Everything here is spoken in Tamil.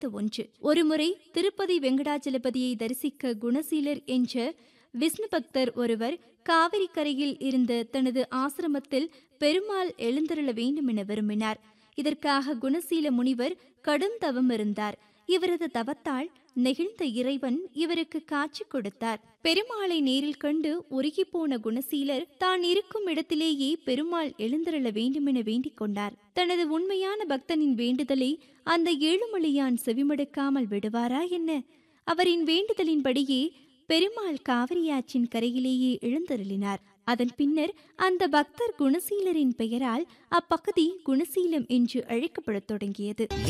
பத்து ஒன்று ஒருமுறை திருப்பதி வெங்கடாச்சலபதியை தரிசிக்க குணசீலர் என்ற விஷ்ணு பக்தர் ஒருவர் காவிரி கரையில் இருந்த தனது ஆசிரமத்தில் பெருமாள் எழுந்தருள வேண்டும் என விரும்பினார் இதற்காக குணசீல முனிவர் கடும் தவம் இருந்தார் இவரது தவத்தால் நெகிழ்ந்த இறைவன் இவருக்கு காட்சி கொடுத்தார் பெருமாளை நேரில் கண்டு உருகிப்போன குணசீலர் தான் இருக்கும் இடத்திலேயே பெருமாள் எழுந்தருள வேண்டுமென வேண்டிக் கொண்டார் தனது உண்மையான பக்தனின் வேண்டுதலை அந்த ஏழுமலையான் செவிமடுக்காமல் விடுவாரா என்ன அவரின் வேண்டுதலின்படியே பெருமாள் காவிரியாற்றின் கரையிலேயே எழுந்தருளினார் அதன் பின்னர் அந்த பக்தர் குணசீலரின் பெயரால் அப்பகுதி குணசீலம் என்று அழைக்கப்படத் தொடங்கியது